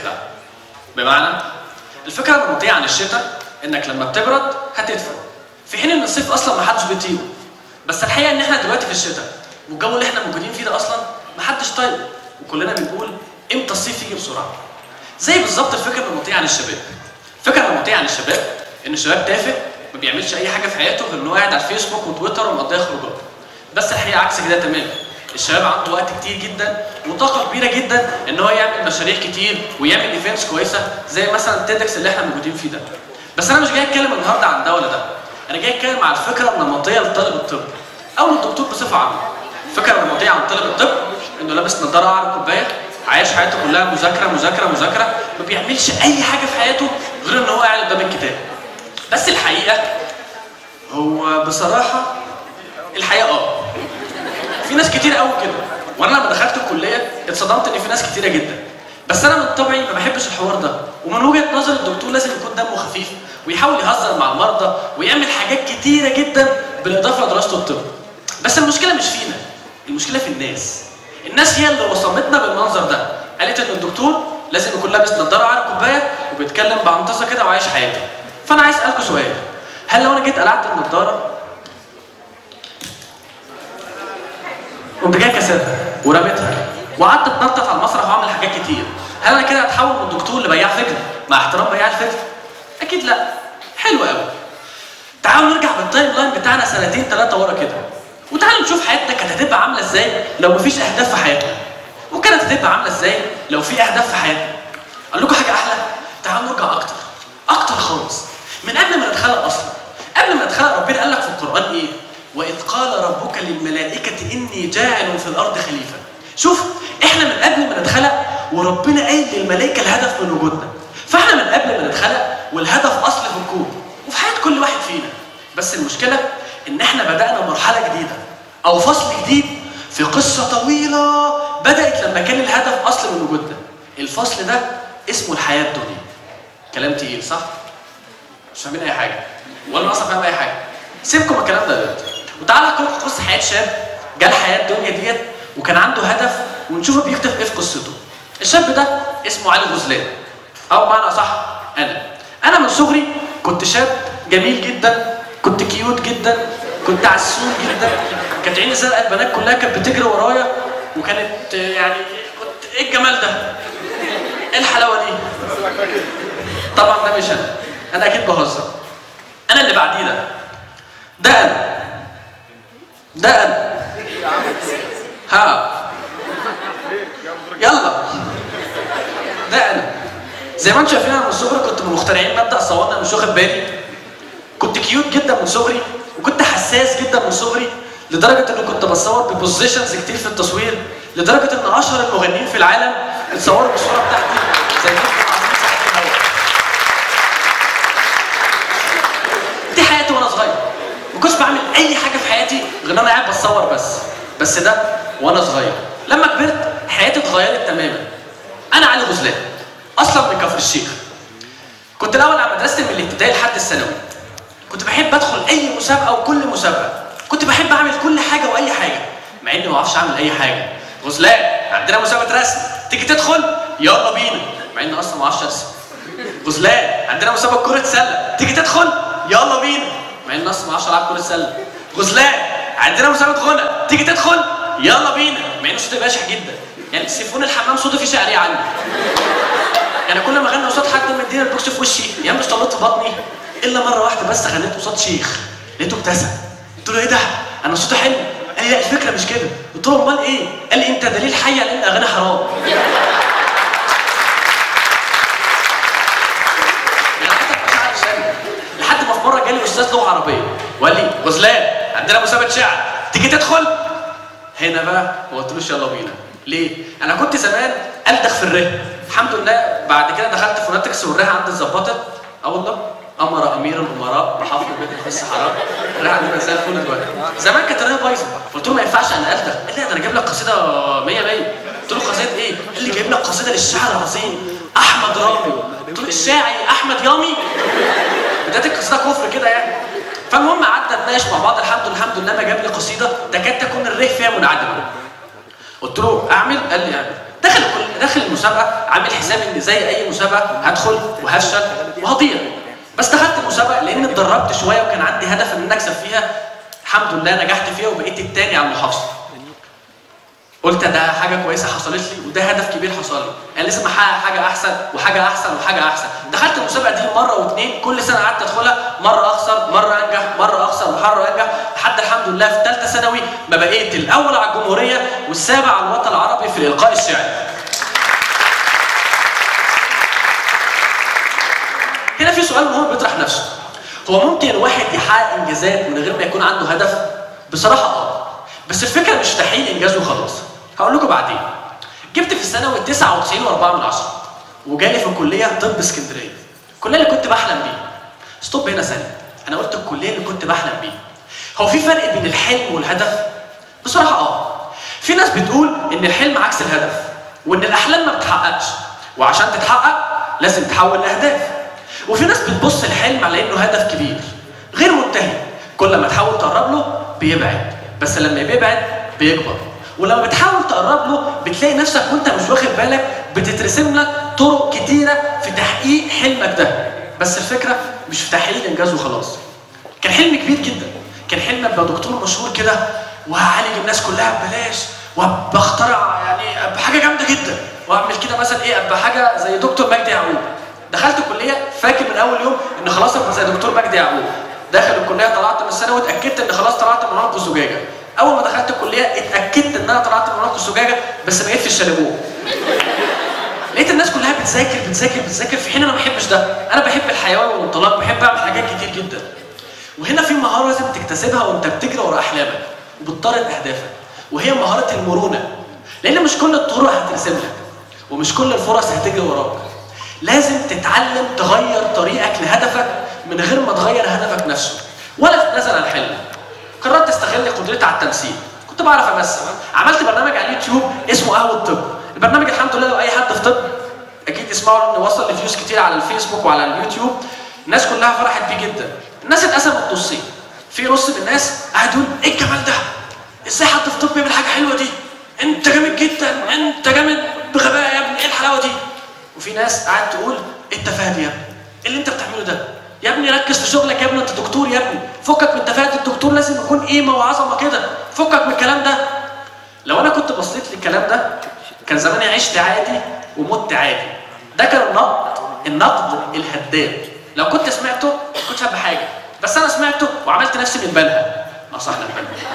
هتدفع بمعنى الفكره النمطيه عن الشتاء انك لما بتبرد هتدفع في حين ان الصيف اصلا ما حدش بيطيقه بس الحقيقه ان احنا دلوقتي في الشتاء والجو اللي احنا موجودين فيه ده اصلا ما حدش طايقه وكلنا بنقول امتى الصيف يجي بسرعه زي بالظبط الفكره النمطيه عن الشباب الفكره النمطيه عن الشباب ان الشباب تافه ما بيعملش اي حاجه في حياته غير ان هو قاعد على الفيسبوك وتويتر ومقضيها خروجات بس الحقيقه عكس كده تماما الشباب عنده وقت كتير جدا وطاقه كبيره جدا ان هو يعمل مشاريع كتير ويعمل ايفنتس كويسه زي مثلا تيدكس اللي احنا موجودين فيه ده بس انا مش جاي اتكلم النهارده عن ده ولا ده انا جاي اتكلم عن الفكره النمطيه لطالب الطب او للدكتور بصفه عامه الفكره النمطيه عن طالب الطب انه لابس نظاره قاعد كوبايه عايش حياته كلها مذاكره مذاكره مذاكره ما بيعملش اي حاجه في حياته غير ان هو قاعد قدام الكتاب بس الحقيقه هو بصراحه الحقيقه اه في ناس كتير قوي كده وانا لما دخلت الكليه اتصدمت ان في ناس كتيره جدا بس انا من طبعي ما بحبش الحوار ده ومن وجهه نظر الدكتور لازم يكون دمه خفيف ويحاول يهزر مع المرضى ويعمل حاجات كتيره جدا بالاضافه لدراسه الطب بس المشكله مش فينا المشكله في الناس الناس هي اللي وصمتنا بالمنظر ده قالت ان الدكتور لازم يكون لابس نظاره على كوبايه وبيتكلم بعنطسه كده وعايش حياته فانا عايز اسالكم سؤال هل لو انا جيت قلعت النضاره قمت جاي كسرها ورميتها وقعدت اتنطط على المسرح واعمل حاجات كتير هل انا كده هتحول من دكتور لبياع فكر مع احترام بياع الفكر اكيد لا حلو قوي تعالوا نرجع بالتايم لاين بتاعنا سنتين ثلاثه ورا كده وتعالوا نشوف حياتنا كانت هتبقى عامله ازاي لو مفيش اهداف في حياتنا وكانت هتبقى عامله ازاي لو في اهداف في حياتنا اقول لكم حاجه احلى تعالوا نرجع اكتر اكتر خالص من قبل ما نتخلق اصلا قبل ما نتخلق ربنا قال لك في القران ايه واذ قال ربك للملائكه اني جاعل في الارض خليفه شوف احنا من قبل ما نتخلق وربنا قايل للملائكه الهدف من وجودنا فاحنا من قبل ما نتخلق والهدف اصل في الكون وفي حياه كل واحد فينا بس المشكله ان احنا بدانا مرحله جديده او فصل جديد في قصه طويله بدات لما كان الهدف اصل من وجودنا الفصل ده اسمه الحياه الدنيا كلام تقيل صح مش فاهمين اي حاجه ولا انا اصلا فاهم اي حاجه سيبكم من الكلام ده دلوقتي وتعالى احكي لكم قصه حياه شاب جه الحياه الدنيا ديت وكان عنده هدف ونشوفه بيكتب ايه في قصته الشاب ده اسمه علي غزلان او بمعنى صح انا انا من صغري كنت شاب جميل جدا كنت كيوت جدا كنت عسول جدا كانت عيني زرقاء البنات كلها كانت بتجري ورايا وكانت يعني كنت ايه الجمال ده ايه الحلاوه دي طبعا ده مش انا انا اكيد بهزر انا اللي بعديه ده ده انا ده انا ها يلا ده انا زي ما انتم شايفين انا من صغري كنت من مخترعين مبدا صورنا مش واخد بالي كنت كيوت جدا من صغري وكنت حساس جدا من صغري لدرجه اني كنت بتصور ببوزيشنز كتير في التصوير لدرجه ان اشهر المغنيين في العالم اتصوروا بالصوره بتاعتي زي ما انتم عارفين ساعات الهوا. دي حياتي وانا صغير ما كنتش بعمل اي حاجه في حياتي غير ان انا قاعد بتصور بس بس ده وانا صغير لما كبرت حياتي اتغيرت تماما انا علي غزلان اصلا من كفر الشيخ كنت الاول على مدرستي من الابتدائي لحد الثانوي كنت بحب ادخل اي مسابقه وكل مسابقه كنت بحب اعمل كل حاجه واي حاجه مع اني ما اعرفش اعمل اي حاجه غزلان عندنا مسابقه رسم تيجي تدخل يلا بينا مع اني اصلا ما اعرفش ارسم غزلان عندنا مسابقه كره سله تيجي تدخل يلا بينا مع اني اصلا ما اعرفش العب كره سله غزلان عندنا مسابقه غنى تيجي تدخل يلا بينا مع ان صوتي بشع جدا يعني سيفون الحمام صوته فيه شعريه عني يعني كل ما اغني قصاد حد مديني البوكس في وشي يا مش طلعت في بطني الا مره واحده بس غنيت قصاد شيخ لقيته ابتسم قلت له ايه ده انا صوتي حلو قال لي لا الفكره مش كده قلت له امال ايه قال لي انت دليل حي على ان الاغاني حرام يعني عندك مشاعر شاملة. لحد ما في مره جالي استاذ لغه عربيه وقال لي غزلان عندنا مسابقه شعر تيجي تدخل هنا بقى ما قلتلوش يلا بينا ليه؟ انا كنت زمان الدخ في الره الحمد لله بعد كده دخلت فوناتكس والره عندي اتظبطت اه والله امر امير الامراء بحفظ بيت في الصحراء الره عندنا زي الفل دلوقتي زمان كانت الره بايظه قلت له ما ينفعش انا الدخ قال لي ده انا جايب لك قصيده 100 100 قلت له قصيده ايه؟ قال لي جايب لك قصيده للشاعر العظيم احمد رامي قلت له الشاعر احمد يامي بدايه القصيده كفر كده يعني فالمهم قعدنا نتناقش مع بعض الحمد لله الحمد لله ما جاب لي قصيده تكاد تكون الره فيها منعدمه قلت له اعمل قال لي اعمل داخل كل داخل المسابقه عامل حساب ان زي اي مسابقه هدخل وهفشل وهضيع بس دخلت المسابقه لان اتدربت شويه وكان عندي هدف ان أنا اكسب فيها الحمد لله نجحت فيها وبقيت الثاني على المحافظه قلت ده حاجه كويسه حصلت لي وده هدف كبير حصل لي انا لازم احقق حاجه احسن وحاجه احسن وحاجه احسن دخلت المسابقه دي مره واثنين كل سنه قعدت ادخلها مره اخسر مره انجح مره اخسر ومره انجح لحد الحمد لله في ثالثه ثانوي ما بقيت الاول على الجمهوريه والسابع على الوطن العربي في الالقاء الشعري هنا في سؤال مهم بيطرح نفسه هو ممكن الواحد يحقق انجازات من غير ما يكون عنده هدف بصراحه اه بس الفكره مش تحقيق انجاز وخلاص هقول لكم بعدين جبت في الثانوي 99 و4 من 10 وجالي في الكليه طب اسكندريه الكليه اللي كنت بحلم بيه ستوب هنا ثانيه انا قلت الكليه اللي كنت بحلم بيه هو في فرق بين الحلم والهدف بصراحه اه في ناس بتقول ان الحلم عكس الهدف وان الاحلام ما بتتحققش وعشان تتحقق لازم تحول لاهداف وفي ناس بتبص الحلم على انه هدف كبير غير منتهي كل ما تحاول تقرب له بيبعد بس لما بيبعد بيكبر ولما بتحاول تقرب له بتلاقي نفسك وانت مش واخد بالك بتترسم لك طرق كتيره في تحقيق حلمك ده بس الفكره مش في تحقيق الانجاز وخلاص كان حلم كبير جدا كان حلم ابقى دكتور مشهور كده وهعالج الناس كلها ببلاش وبخترع يعني ابقى حاجه جامده جدا واعمل كده مثلا ايه ابقى حاجه زي دكتور مجدي يعقوب دخلت الكليه فاكر من اول يوم ان خلاص ابقى زي دكتور مجدي يعقوب داخل الكليه طلعت من الثانوي واتاكدت ان خلاص طلعت من عنق الزجاجه اول ما دخلت الكليه اتاكدت ان انا طلعت من عنق الزجاجه بس بقيت في الشاليمو لقيت الناس كلها بتذاكر بتذاكر بتذاكر في حين انا ما بحبش ده انا بحب الحيوان والانطلاق بحب اعمل حاجات كتير جدا وهنا في مهاره لازم تكتسبها وانت بتجري ورا احلامك وبتطارد اهدافك وهي مهاره المرونه لان مش كل الطرق هترسم لك ومش كل الفرص هتجري وراك لازم تتعلم تغير طريقك لهدفك من غير ما تغير هدفك نفسه ولا تتنازل عن حلمك قررت استغل قدرتي على التمثيل كنت بعرف امثل عملت برنامج على اليوتيوب اسمه قهوه الطب البرنامج الحمد لله لو اي حد في طب اكيد يسمعوا انه وصل لفيوز كتير على الفيسبوك وعلى اليوتيوب الناس كلها فرحت بيه جدا الناس اتقسمت نصين في نص من الناس قاعد يقول ايه الجمال ده ازاي حد في طب يعمل حاجه حلوه دي انت جامد جدا انت جامد بغباء يا ابني ايه الحلاوه دي وفي ناس قاعد تقول ايه التفاهه دي يا ابني ايه اللي انت بتعمله ده يا ابني ركز في شغلك يا ابني انت دكتور يا ابني فكك من تفاهه الدكتور لازم يكون قيمه وعظمه كده فكك من الكلام ده لو انا كنت بصيت للكلام ده كان زماني عشت عادي ومت عادي ده كان النقد النقد الهدام لو كنت سمعته ما كنتش هبقى حاجه بس انا سمعته وعملت نفسي من بنها اه صح من بنها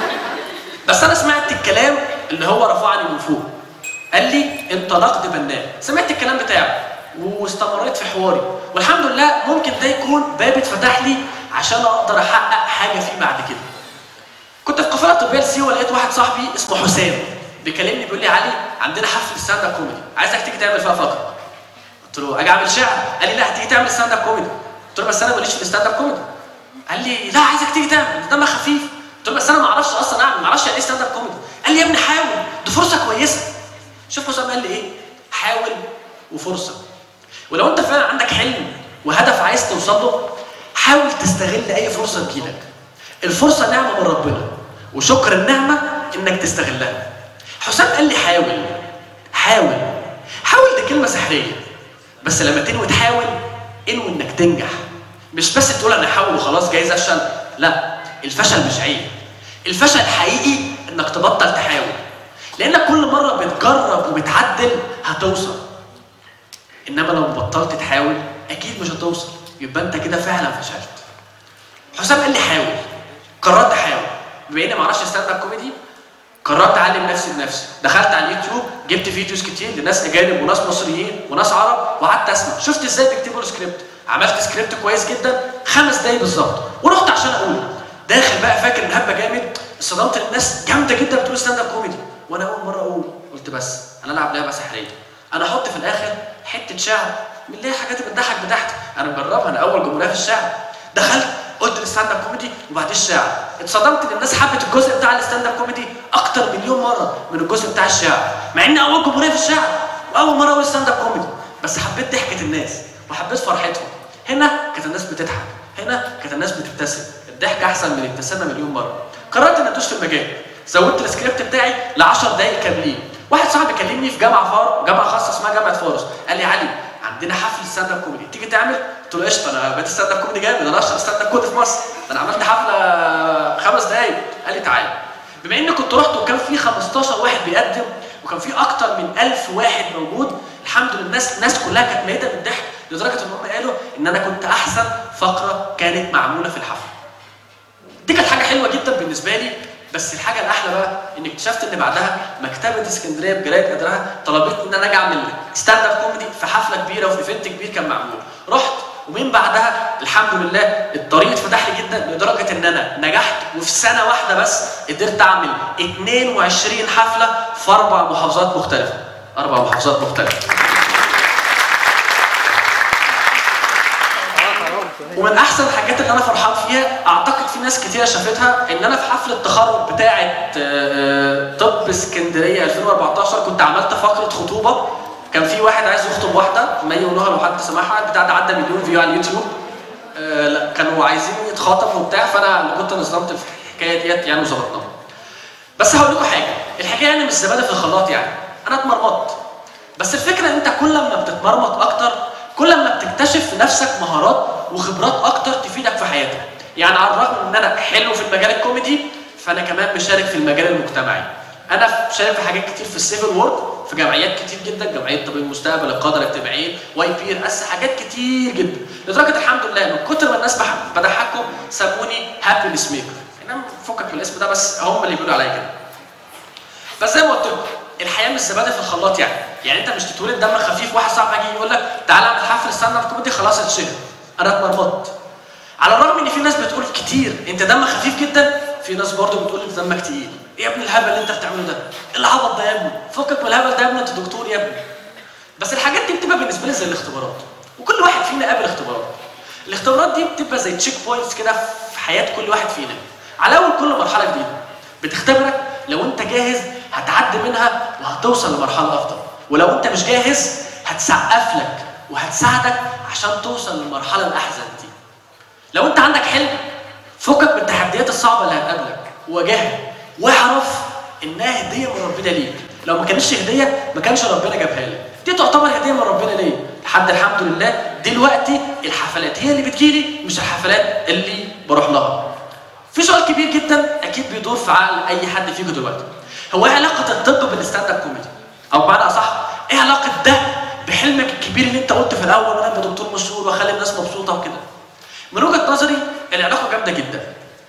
بس انا سمعت الكلام اللي هو رفعني من فوق قال لي انت نقد بناء سمعت الكلام بتاعه واستمريت في حواري والحمد لله ممكن ده يكون باب اتفتح لي عشان اقدر احقق حاجه فيه بعد كده كنت في قافله طبيه لسيوه لقيت واحد صاحبي اسمه حسام بيكلمني بيقول لي علي عندنا حفله ستاند اب كوميدي عايزك تيجي تعمل فيها فقره قلت له اجي اعمل شعر قال لي لا هتيجي تعمل ستاند اب كوميدي قلت له بس انا ماليش في الستاند اب كوميدي قال لي لا عايزك تيجي تعمل دمك خفيف قلت له بس انا ما اعرفش اصلا اعمل ما اعرفش يعني ايه ستاند اب كوميدي قال لي يا ابني حاول دي فرصه كويسه شوف حسام قال لي ايه حاول وفرصه ولو انت فعلا عندك حلم وهدف عايز توصل له حاول تستغل اي فرصه تجيلك الفرصه نعمه من ربنا وشكر النعمه انك تستغلها حسام قال لي حاول حاول حاول دي كلمه سحريه بس لما تنوي تحاول انوي انك تنجح مش بس تقول انا هحاول وخلاص جايز افشل لا الفشل مش عيب الفشل حقيقي انك تبطل تحاول لانك كل مره بتجرب وبتعدل هتوصل انما لو بطلت تحاول اكيد مش هتوصل يبقى انت كده فعلا فشلت حسام قال لي حاول قررت احاول بما اني ما اعرفش ستاند اب كوميدي قررت اعلم نفسي بنفسي دخلت على اليوتيوب جبت فيديوز كتير لناس اجانب وناس مصريين وناس عرب وقعدت اسمع شفت ازاي بيكتبوا السكريبت عملت سكريبت كويس جدا خمس دقايق بالظبط ورحت عشان اقول داخل بقى فاكر ان هبه جامد اتصدمت الناس جامده جدا بتقول ستاند اب كوميدي وانا اول مره اقول قلت بس انا العب لعبه سحريه انا احط في الاخر حته شعر من اللي هي حاجات اللي بتضحك بتاعتي انا مجربها انا اول جمهوريه في الشعر دخلت قلت الستاند اب كوميدي وبعدين الشعر اتصدمت ان الناس حبت الجزء بتاع الستاند اب كوميدي اكتر مليون مره من الجزء بتاع الشعر مع ان اول جمهوريه في الشعر واول مره اقول ستاند اب كوميدي بس حبيت ضحكه الناس وحبيت فرحتهم هنا كانت الناس بتضحك هنا كانت الناس بتبتسم الضحك احسن من الابتسامه مليون مره قررت ان ادوس في المجال زودت السكريبت بتاعي ل 10 دقائق كاملين واحد صاحبي كلمني في جامعه فار جامعه خاصه اسمها جامعه فارس قال لي علي عندنا حفل ستاند اب كوميدي تيجي تعمل قلت له قشطه انا بقيت ستاند اب كوميدي جامد انا اشهر ستاند اب كوميدي في مصر ده انا عملت حفله خمس دقايق قال لي تعالى بما اني كنت رحت وكان في 15 واحد بيقدم وكان في اكتر من 1000 واحد موجود الحمد لله الناس الناس كلها كانت ميته من الضحك لدرجه ان هم قالوا ان انا كنت احسن فقره كانت معموله في الحفله دي كانت حاجه حلوه جدا بالنسبه لي بس الحاجه الاحلى بقى ان اكتشفت ان بعدها مكتبه اسكندريه بجلاله قدرها طلبتني ان انا اجي اعمل ستاند اب كوميدي في حفله كبيره وفي ايفنت كبير كان معمول رحت ومن بعدها الحمد لله الطريق اتفتح لي جدا لدرجه ان انا نجحت وفي سنه واحده بس قدرت اعمل 22 حفله في اربع محافظات مختلفه اربع محافظات مختلفه ومن احسن الحاجات اللي انا فرحان فيها اعتقد في ناس كتيره شافتها ان انا في حفله التخرج بتاعه آه، آه، طب اسكندريه 2014 كنت عملت فقره خطوبه كان في واحد عايز يخطب واحده مي ونهى لو حد سمعها البتاع ده عدى مليون فيو على اليوتيوب آه، لا كانوا عايزين يتخاطبوا وبتاع فانا اللي كنت نظمت الحكايه ديت يعني وظبطناها بس هقول لكم حاجه الحكايه يعني مش زباده في الخلاط يعني انا اتمرمطت بس الفكره ان انت كل ما بتتمرمط اكتر كل ما بتكتشف في نفسك مهارات وخبرات اكتر تفيدك في حياتك يعني على الرغم ان انا حلو في المجال الكوميدي فانا كمان مشارك في المجال المجتمعي انا شارك في حاجات كتير في السيفل وورك في جمعيات كتير جدا جمعيه طبيب المستقبل القاده الاجتماعيين واي بير اس حاجات كتير جدا لدرجه الحمد لله من كتر ما الناس بح- بضحكهم سموني هابينس ميكر انا فكك من الاسم ده بس هم اللي بيقولوا عليا كده بس زي ما قلت لكم الحياه مش زباده في الخلاط يعني يعني انت مش تتولد دمك خفيف واحد صاحبك يجي يقول لك تعالى اعمل حفل ستاند اب كوميدي خلاص اتشهر انا اتمرمطت على الرغم ان في ناس بتقول كتير انت دمك خفيف جدا في ناس برضه بتقول انت دمك تقيل ايه يا ابني الهبل اللي انت بتعمله ده ايه العبط ده يا ابني فكك من الهبل ده يا ابني انت دكتور يا ابني بس الحاجات دي بتبقى بالنسبه لي زي الاختبارات وكل واحد فينا قابل اختبارات الاختبارات دي بتبقى زي تشيك بوينتس كده في حياه كل واحد فينا على اول كل مرحله جديده بتختبرك لو انت جاهز هتعدي منها وهتوصل لمرحله افضل ولو انت مش جاهز هتسقف لك وهتساعدك عشان توصل للمرحله الاحسن دي لو انت عندك حلم فكك من التحديات الصعبه اللي هتقابلك وواجهها واعرف انها هديه من ربنا ليك لو ما كانتش هديه ما كانش ربنا جابها لك دي تعتبر هديه من ربنا ليا لحد الحمد لله دلوقتي الحفلات هي اللي بتجيلي مش الحفلات اللي بروح لها في سؤال كبير جدا اكيد بيدور في عقل اي حد فيكم دلوقتي هو ايه علاقه الطب بالستاند اب كوميدي او بمعنى اصح ايه علاقه ده بحلمك الكبير اللي انت قلت في الاول انا ابقى دكتور مشهور واخلي الناس مبسوطه وكده من وجهه نظري العلاقه جامده جدا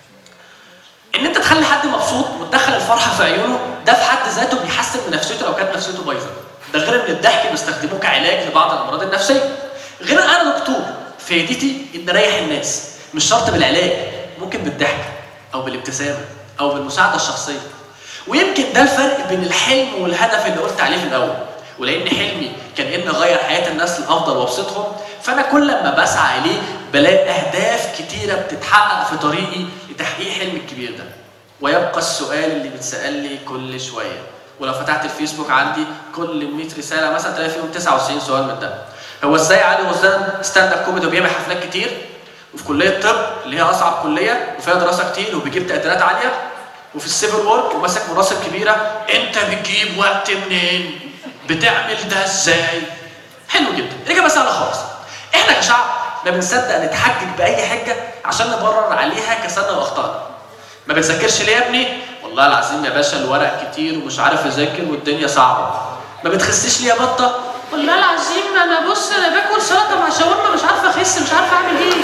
ان انت تخلي حد مبسوط وتدخل الفرحه في عيونه ده في حد ذاته بيحسن من نفسيته لو كانت نفسيته بايظه ده غير ان الضحك بيستخدموه كعلاج لبعض الامراض النفسيه غير انا دكتور فائدتي ان اريح الناس مش شرط بالعلاج ممكن بالضحك او بالابتسامه او بالمساعده الشخصيه ويمكن ده الفرق بين الحلم والهدف اللي قلت عليه في الاول ولان حلمي كان ان اغير حياه الناس للافضل وابسطهم فانا كل ما بسعى اليه بلاقي اهداف كتيره بتتحقق في طريقي لتحقيق حلمي الكبير ده ويبقى السؤال اللي بيتسال لي كل شويه ولو فتحت الفيسبوك عندي كل 100 رساله مثلا تلاقي فيهم 99 سؤال من ده هو ازاي علي وزان ستاند اب كوميدي وبيعمل حفلات كتير وفي كليه طب اللي هي اصعب كليه وفيها دراسه كتير وبيجيب تقديرات عاليه وفي السيفل وورك وماسك مناصب كبيره انت بتجيب وقت منين؟ بتعمل ده ازاي؟ حلو جدا الاجابه سهله خالص احنا كشعب ما بنصدق نتحجج باي حجه عشان نبرر عليها كسلنا واخطائنا ما بتذاكرش ليه يا ابني؟ والله العظيم يا باشا الورق كتير ومش عارف اذاكر والدنيا صعبه ما بتخسيش ليه يا بطه؟ والله العظيم انا بص انا باكل سلطه مع شاورما مش عارفه اخس مش عارفه اعمل ايه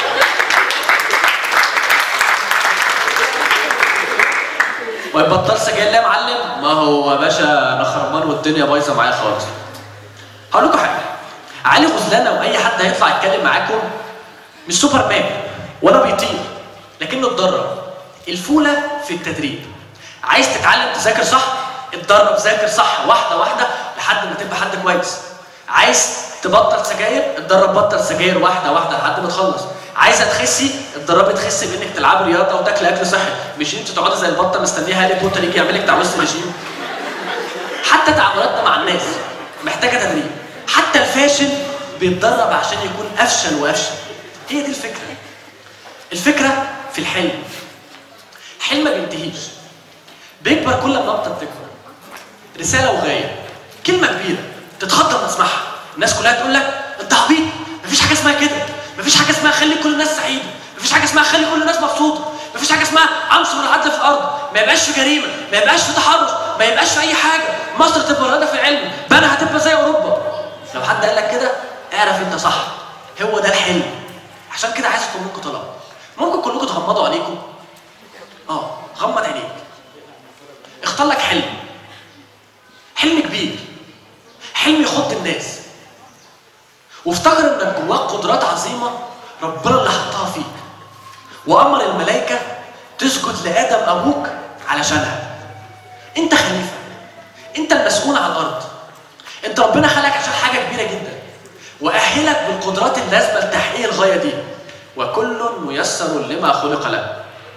ما يبطل سجاير ليه يا معلم؟ ما هو يا باشا انا خرمان والدنيا بايظه معايا خالص. هقول لكم حاجه علي غزلانه واي حد هيطلع يتكلم معاكم مش سوبر مان ولا بيطير لكنه اتدرب الفوله في التدريب عايز تتعلم تذاكر صح اتدرب ذاكر صح واحده واحده لحد ما تبقى حد كويس عايز تبطل سجاير اتدرب بطل سجاير واحده واحده لحد ما تخلص عايزه تخسي اتدربي تخسي بانك تلعبي رياضه وتاكلي اكل صحي مش انت تقعدي زي البطه مستنيه هاري بوتر يجي يعمل لك تعويض رجيم حتى تعاملاتنا مع الناس محتاجه تدريب حتى الفاشل بيتدرب عشان يكون افشل وافشل هي دي الفكره الفكره في الحلم حلم ما بينتهيش بيكبر كل ما انت بتكبر رساله وغايه كلمه كبيره تتخض لما تسمعها الناس كلها تقول لك انت عبيط مفيش حاجه اسمها كده مفيش حاجه اسمها خلي كل الناس سعيده مفيش حاجه اسمها خلي كل الناس مبسوطه مفيش حاجه اسمها عنصر العدل في الارض ما يبقاش في جريمه ما يبقاش في تحرش ما يبقاش في اي حاجه مصر تبقى رائده في العلم بنا هتبقى زي اوروبا لو حد قال لك كده اعرف انت صح هو ده الحلم عشان كده عايز اطلب منكم طلب ممكن كلكم تغمضوا عينيكم اه غمض عينيك اختار لك حلم حلم كبير حلم يخض الناس وافتكر انك جواك قدرات عظيمه ربنا اللي حطها فيك وامر الملائكه تسجد لادم ابوك علشانها انت خليفه انت المسؤول عن الارض انت ربنا خلقك عشان حاجه كبيره جدا واهلك بالقدرات اللازمه لتحقيق الغايه دي وكل ميسر لما خلق له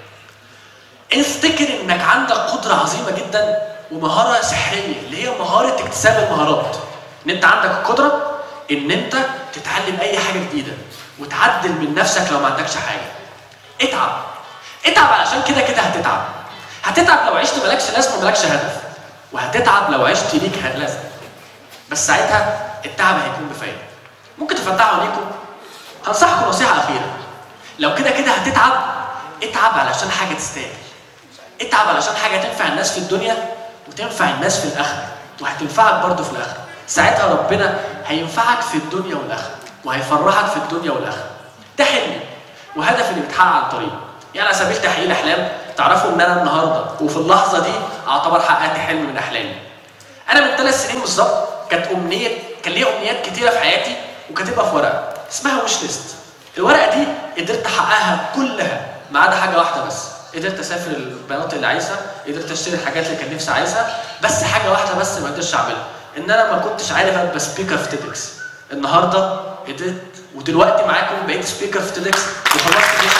افتكر انك عندك قدره عظيمه جدا ومهاره سحريه اللي هي مهاره اكتساب المهارات ان انت عندك القدره ان انت تتعلم اي حاجه جديده وتعدل من نفسك لو ما عندكش حاجه اتعب اتعب علشان كده كده هتتعب هتتعب لو عشت مالكش لازمه ومالكش هدف وهتتعب لو عشت ليك لازمه بس ساعتها التعب هيكون بفايده ممكن تفتحوا عينيكم هنصحكم نصيحه اخيره لو كده كده هتتعب اتعب علشان حاجه تستاهل اتعب علشان حاجه تنفع الناس في الدنيا وتنفع الناس في الاخره وهتنفعك برضه في الاخره ساعتها ربنا هينفعك في الدنيا والاخره وهيفرحك في الدنيا والاخره ده حلمي وهدفي اللي بيتحقق عن طريقه يعني على سبيل تحقيق الاحلام تعرفوا ان انا النهارده وفي اللحظه دي اعتبر حققت حلم من احلامي انا من ثلاث سنين بالظبط كانت امنيه كان ليا امنيات كتيره في حياتي وكاتبها في ورقه اسمها ويش ليست الورقه دي قدرت احققها كلها ما عدا حاجه واحده بس قدرت اسافر المناطق اللي عايزها قدرت اشتري الحاجات اللي كان نفسي عايزها بس حاجه واحده بس ما قدرتش اعملها ان انا ما كنتش عارف ابقى سبيكر في تيدكس النهارده قدرت ودلوقتي معاكم بقيت سبيكر في تيدكس وخلصت جيش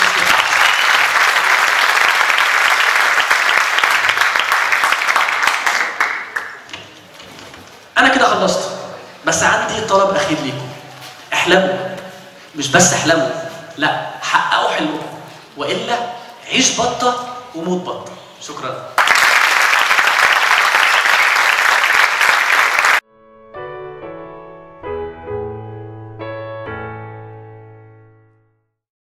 انا كده خلصت بس عندي طلب اخير ليكم احلموا مش بس احلموا لا حققوا حلمكم والا عيش بطه وموت بطه شكرا